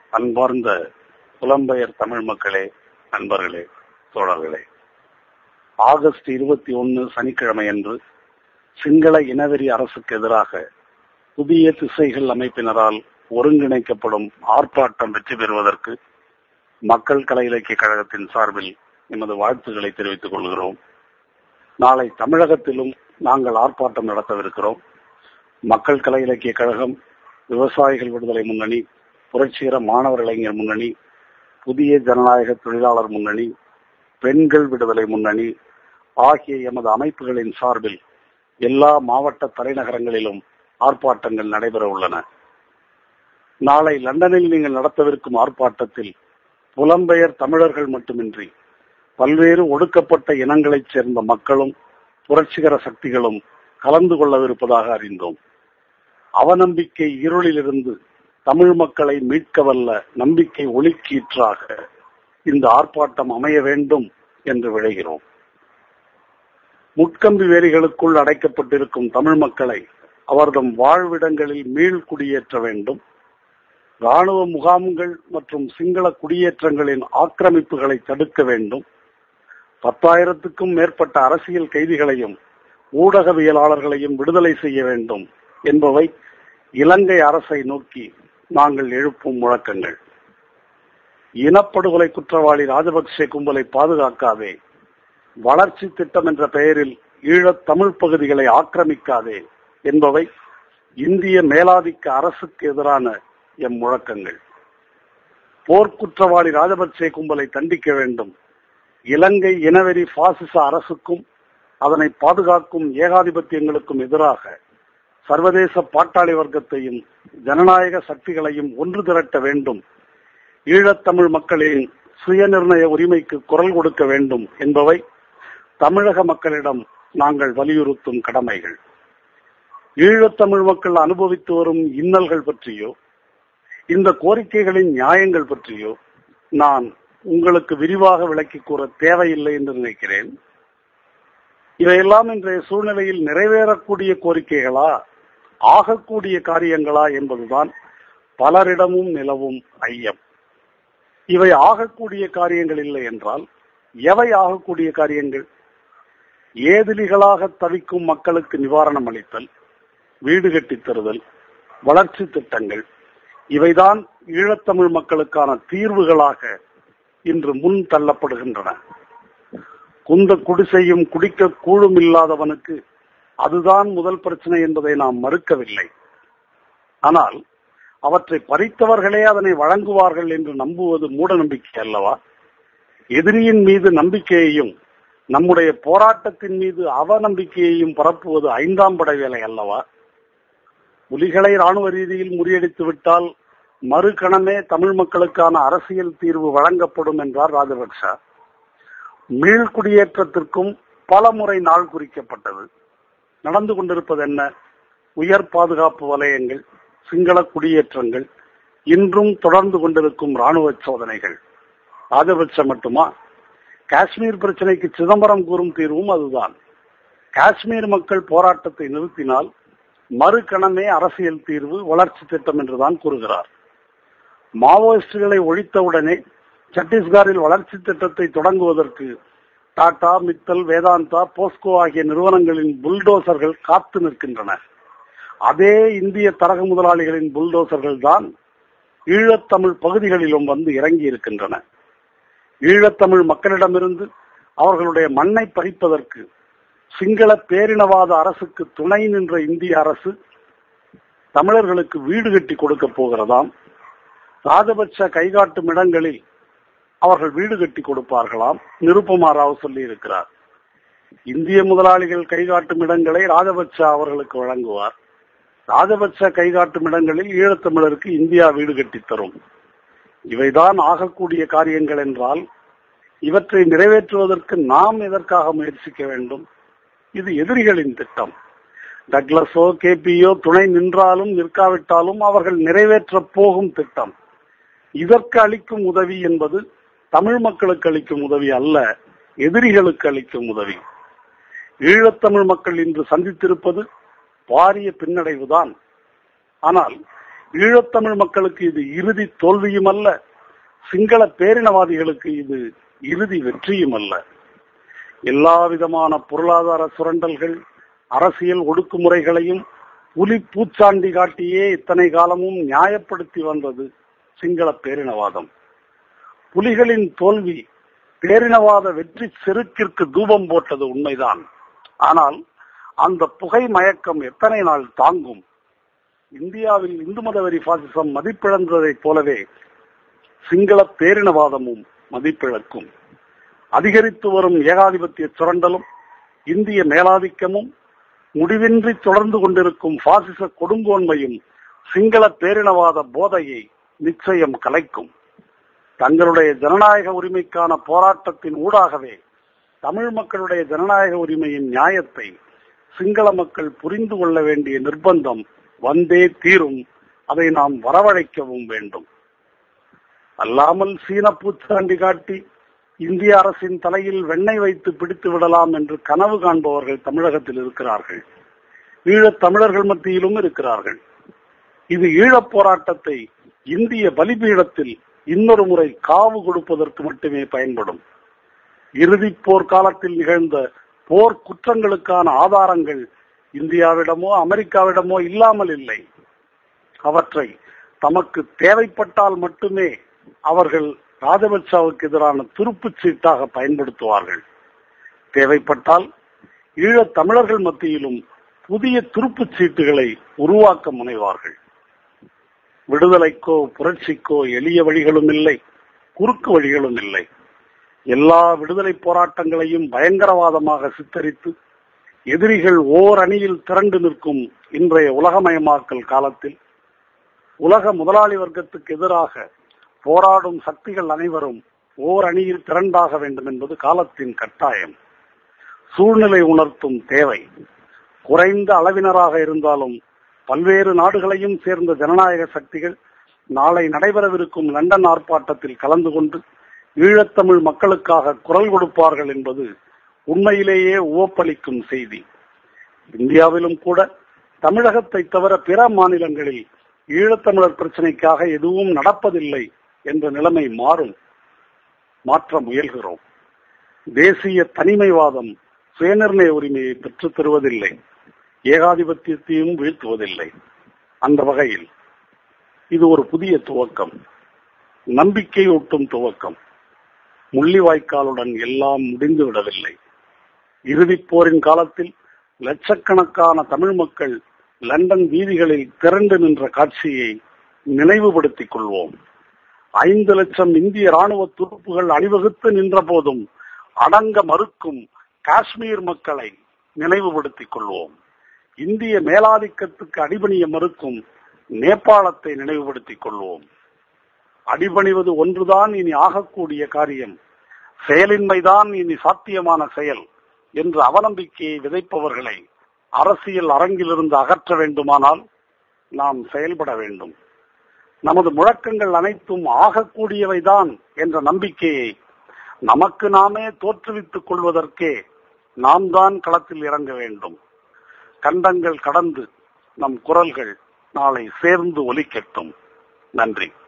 அன்பார்ந்த புலம்பெயர் தமிழ் மக்களே நண்பர்களே தோழர்களே ஆகஸ்ட் இருபத்தி ஒன்னு சனிக்கிழமை அன்று சிங்கள இனவெறி அரசுக்கு எதிராக புதிய திசைகள் அமைப்பினரால் ஒருங்கிணைக்கப்படும் ஆர்ப்பாட்டம் வெற்றி பெறுவதற்கு மக்கள் கலை இலக்கிய கழகத்தின் சார்பில் எமது வாழ்த்துக்களை தெரிவித்துக் கொள்கிறோம் நாளை தமிழகத்திலும் நாங்கள் ஆர்ப்பாட்டம் நடத்தவிருக்கிறோம் மக்கள் கலை இலக்கிய கழகம் விவசாயிகள் விடுதலை முன்னணி புரட்சிகர மாணவர் இளைஞர் முன்னணி புதிய ஜனநாயக தொழிலாளர் முன்னணி பெண்கள் விடுதலை முன்னணி ஆகிய எமது அமைப்புகளின் சார்பில் எல்லா மாவட்ட தலைநகரங்களிலும் ஆர்ப்பாட்டங்கள் நடைபெற உள்ளன நாளை லண்டனில் நீங்கள் நடத்தவிருக்கும் ஆர்ப்பாட்டத்தில் புலம்பெயர் தமிழர்கள் மட்டுமின்றி பல்வேறு ஒடுக்கப்பட்ட இனங்களைச் சேர்ந்த மக்களும் புரட்சிகர சக்திகளும் கலந்து கொள்ளவிருப்பதாக அறிந்தோம் அவநம்பிக்கை இருளிலிருந்து தமிழ் மக்களை மீட்கவல்ல நம்பிக்கை ஒளிக்கீற்றாக இந்த ஆர்ப்பாட்டம் அமைய வேண்டும் என்று விழைகிறோம் முட்கம்பி வேலிகளுக்குள் அடைக்கப்பட்டிருக்கும் தமிழ் மக்களை அவர்தம் வாழ்விடங்களில் மீள் குடியேற்ற வேண்டும் ராணுவ முகாம்கள் மற்றும் சிங்கள குடியேற்றங்களின் ஆக்கிரமிப்புகளை தடுக்க வேண்டும் பத்தாயிரத்துக்கும் மேற்பட்ட அரசியல் கைதிகளையும் ஊடகவியலாளர்களையும் விடுதலை செய்ய வேண்டும் என்பவை இலங்கை அரசை நோக்கி நாங்கள் எழுப்பும் முழக்கங்கள் இனப்படுகொலை குற்றவாளி ராஜபக்சே கும்பலை பாதுகாக்காதே வளர்ச்சி திட்டம் என்ற பெயரில் ஈழத் தமிழ் பகுதிகளை ஆக்கிரமிக்காதே என்பவை இந்திய மேலாதிக்க அரசுக்கு எதிரான எம் முழக்கங்கள் போர்க்குற்றவாளி ராஜபக்சே கும்பலை தண்டிக்க வேண்டும் இலங்கை இனவெறி பாசிச அரசுக்கும் அதனை பாதுகாக்கும் ஏகாதிபத்தியங்களுக்கும் எதிராக சர்வதேச பாட்டாளி வர்க்கத்தையும் ஜனநாயக சக்திகளையும் ஒன்று திரட்ட வேண்டும் ஈழத்தமிழ் மக்களின் சுயநிர்ணய உரிமைக்கு குரல் கொடுக்க வேண்டும் என்பவை தமிழக மக்களிடம் நாங்கள் வலியுறுத்தும் கடமைகள் ஈழத்தமிழ் மக்கள் அனுபவித்து வரும் இன்னல்கள் பற்றியோ இந்த கோரிக்கைகளின் நியாயங்கள் பற்றியோ நான் உங்களுக்கு விரிவாக விளக்கி கூற தேவையில்லை என்று நினைக்கிறேன் இவையெல்லாம் இன்றைய சூழ்நிலையில் நிறைவேறக்கூடிய கோரிக்கைகளா ஆகக்கூடிய காரியங்களா என்பதுதான் பலரிடமும் நிலவும் ஐயம் இவை ஆகக்கூடிய காரியங்கள் இல்லை என்றால் எவை ஆகக்கூடிய காரியங்கள் ஏதிலிகளாக தவிக்கும் மக்களுக்கு நிவாரணம் அளித்தல் வீடு கட்டித் தருதல் வளர்ச்சி திட்டங்கள் இவைதான் ஈழத்தமிழ் மக்களுக்கான தீர்வுகளாக இன்று முன் தள்ளப்படுகின்றன குந்த குடிசையும் குடிக்க கூழும் இல்லாதவனுக்கு அதுதான் முதல் பிரச்சனை என்பதை நாம் மறுக்கவில்லை ஆனால் அவற்றை பறித்தவர்களே அதனை வழங்குவார்கள் என்று நம்புவது மூட நம்பிக்கை அல்லவா எதிரியின் மீது நம்பிக்கையையும் நம்முடைய போராட்டத்தின் மீது அவநம்பிக்கையையும் பரப்புவது ஐந்தாம் படை வேலை அல்லவா புலிகளை ராணுவ ரீதியில் முறியடித்து விட்டால் மறுகணமே தமிழ் மக்களுக்கான அரசியல் தீர்வு வழங்கப்படும் என்றார் ராஜபக்ச மீள்குடியேற்றத்திற்கும் பல முறை நாள் குறிக்கப்பட்டது நடந்து கொண்டிருப்பது என்ன உயர் பாதுகாப்பு வலயங்கள் சிங்கள குடியேற்றங்கள் இன்றும் தொடர்ந்து கொண்டிருக்கும் ராணுவ சோதனைகள் ராஜபக்ச மட்டுமா காஷ்மீர் பிரச்சனைக்கு சிதம்பரம் கூறும் தீர்வும் அதுதான் காஷ்மீர் மக்கள் போராட்டத்தை நிறுத்தினால் மறுகணமே அரசியல் தீர்வு வளர்ச்சி திட்டம் என்றுதான் கூறுகிறார் மாவோயிஸ்டுகளை ஒழித்தவுடனே சத்தீஸ்கரில் வளர்ச்சி திட்டத்தை தொடங்குவதற்கு டாடா மித்தல் வேதாந்தா போஸ்கோ ஆகிய நிறுவனங்களின் புல்டோசர்கள் காத்து நிற்கின்றன அதே இந்திய தரகு முதலாளிகளின் புல்டோசர்கள் தான் ஈழத்தமிழ் பகுதிகளிலும் வந்து இறங்கி இருக்கின்றன ஈழத்தமிழ் மக்களிடமிருந்து அவர்களுடைய மண்ணை பறிப்பதற்கு சிங்கள பேரினவாத அரசுக்கு துணை நின்ற இந்திய அரசு தமிழர்களுக்கு வீடு கட்டி கொடுக்க போகிறதாம் ராஜபட்ச கைகாட்டும் இடங்களில் அவர்கள் வீடு கட்டி கொடுப்பார்களாம் நிருப்பமா ராவ் சொல்லி இருக்கிறார் இந்திய முதலாளிகள் கைகாட்டும் இடங்களை ராஜபக்ச அவர்களுக்கு வழங்குவார் ராஜபக்ச கைகாட்டும் இடங்களில் ஈழத்தமிழருக்கு இந்தியா வீடு கட்டி தரும் இவைதான் ஆகக்கூடிய காரியங்கள் என்றால் இவற்றை நிறைவேற்றுவதற்கு நாம் எதற்காக முயற்சிக்க வேண்டும் இது எதிரிகளின் திட்டம் டக்ளஸோ கேபியோ துணை நின்றாலும் நிற்காவிட்டாலும் அவர்கள் நிறைவேற்ற போகும் திட்டம் இதற்கு அளிக்கும் உதவி என்பது தமிழ் மக்களுக்கு அளிக்கும் உதவி அல்ல எதிரிகளுக்கு அளிக்கும் உதவி ஈழத்தமிழ் மக்கள் இன்று சந்தித்திருப்பது பாரிய பின்னடைவுதான் ஆனால் ஈழத்தமிழ் மக்களுக்கு இது இறுதி தோல்வியும் அல்ல சிங்கள பேரினவாதிகளுக்கு இது இறுதி வெற்றியும் அல்ல எல்லா விதமான பொருளாதார சுரண்டல்கள் அரசியல் ஒடுக்குமுறைகளையும் புலி பூச்சாண்டி காட்டியே இத்தனை காலமும் நியாயப்படுத்தி வந்தது சிங்கள பேரினவாதம் புலிகளின் தோல்வி பேரினவாத வெற்றி செருக்கிற்கு தூபம் போட்டது உண்மைதான் ஆனால் அந்த புகை மயக்கம் எத்தனை நாள் தாங்கும் இந்தியாவில் இந்து மதவெறி பாசிசம் மதிப்பிழந்ததைப் போலவே சிங்கள பேரினவாதமும் மதிப்பிழக்கும் அதிகரித்து வரும் ஏகாதிபத்திய சுரண்டலும் இந்திய மேலாதிக்கமும் முடிவின்றி தொடர்ந்து கொண்டிருக்கும் பாசிச கொடுங்கோன்மையும் சிங்கள பேரினவாத போதையை நிச்சயம் கலைக்கும் தங்களுடைய ஜனநாயக உரிமைக்கான போராட்டத்தின் ஊடாகவே தமிழ் மக்களுடைய ஜனநாயக உரிமையின் நியாயத்தை சிங்கள மக்கள் புரிந்து கொள்ள வேண்டிய நிர்பந்தம் வந்தே தீரும் அதை நாம் வரவழைக்கவும் வேண்டும் அல்லாமல் சீன பூச்சாண்டி காட்டி இந்திய அரசின் தலையில் வெண்ணெய் வைத்து பிடித்து விடலாம் என்று கனவு காண்பவர்கள் தமிழகத்தில் இருக்கிறார்கள் ஈழத் தமிழர்கள் மத்தியிலும் இருக்கிறார்கள் இது ஈழப் போராட்டத்தை இந்திய பலிபீடத்தில் இன்னொரு முறை காவு கொடுப்பதற்கு மட்டுமே பயன்படும் இறுதி போர் காலத்தில் நிகழ்ந்த போர் குற்றங்களுக்கான ஆதாரங்கள் இந்தியாவிடமோ அமெரிக்காவிடமோ இல்லாமல் இல்லை அவற்றை தமக்கு தேவைப்பட்டால் மட்டுமே அவர்கள் ராஜபக்சாவுக்கு எதிரான துருப்புச் சீட்டாக பயன்படுத்துவார்கள் தேவைப்பட்டால் ஈழத் தமிழர்கள் மத்தியிலும் புதிய துருப்புச் சீட்டுகளை உருவாக்க முனைவார்கள் விடுதலைக்கோ புரட்சிக்கோ எளிய வழிகளும் இல்லை குறுக்கு வழிகளும் இல்லை எல்லா விடுதலை போராட்டங்களையும் பயங்கரவாதமாக சித்தரித்து எதிரிகள் ஓர் அணியில் திரண்டு நிற்கும் இன்றைய உலகமயமாக்கல் காலத்தில் உலக முதலாளி வர்க்கத்துக்கு எதிராக போராடும் சக்திகள் அனைவரும் ஓர் அணியில் திரண்டாக வேண்டும் என்பது காலத்தின் கட்டாயம் சூழ்நிலை உணர்த்தும் தேவை குறைந்த அளவினராக இருந்தாலும் பல்வேறு நாடுகளையும் சேர்ந்த ஜனநாயக சக்திகள் நாளை நடைபெறவிருக்கும் லண்டன் ஆர்ப்பாட்டத்தில் கலந்து கொண்டு ஈழத்தமிழ் மக்களுக்காக குரல் கொடுப்பார்கள் என்பது உண்மையிலேயே உவப்பளிக்கும் செய்தி இந்தியாவிலும் கூட தமிழகத்தை தவிர பிற மாநிலங்களில் ஈழத்தமிழர் பிரச்சனைக்காக எதுவும் நடப்பதில்லை என்ற நிலைமை மாறும் மாற்ற முயல்கிறோம் தேசிய தனிமைவாதம் சுயநிர்ணய உரிமையை பெற்றுத் தருவதில்லை ஏகாதிபத்தியத்தையும் வீழ்த்துவதில்லை அந்த வகையில் இது ஒரு புதிய துவக்கம் நம்பிக்கையூட்டும் துவக்கம் முள்ளிவாய்க்காலுடன் எல்லாம் முடிந்து விடவில்லை இறுதிப் போரின் காலத்தில் லட்சக்கணக்கான தமிழ் மக்கள் லண்டன் வீதிகளில் திரண்டு நின்ற காட்சியை நினைவுபடுத்திக் கொள்வோம் ஐந்து லட்சம் இந்திய ராணுவ துருப்புகள் அணிவகுத்து நின்ற போதும் அடங்க மறுக்கும் காஷ்மீர் மக்களை நினைவுபடுத்திக் கொள்வோம் இந்திய மேலாதிக்கத்துக்கு அடிபணிய மறுக்கும் நேபாளத்தை நினைவுபடுத்திக் கொள்வோம் அடிபணிவது ஒன்றுதான் இனி ஆகக்கூடிய காரியம் செயலின்மைதான் இனி சாத்தியமான செயல் என்று அவநம்பிக்கையை விதைப்பவர்களை அரசியல் அரங்கிலிருந்து அகற்ற வேண்டுமானால் நாம் செயல்பட வேண்டும் நமது முழக்கங்கள் அனைத்தும் ஆகக்கூடியவைதான் என்ற நம்பிக்கையை நமக்கு நாமே தோற்றுவித்துக் கொள்வதற்கே நாம் தான் களத்தில் இறங்க வேண்டும் கண்டங்கள் கடந்து நம் குரல்கள் நாளை சேர்ந்து ஒலிக்கட்டும் நன்றி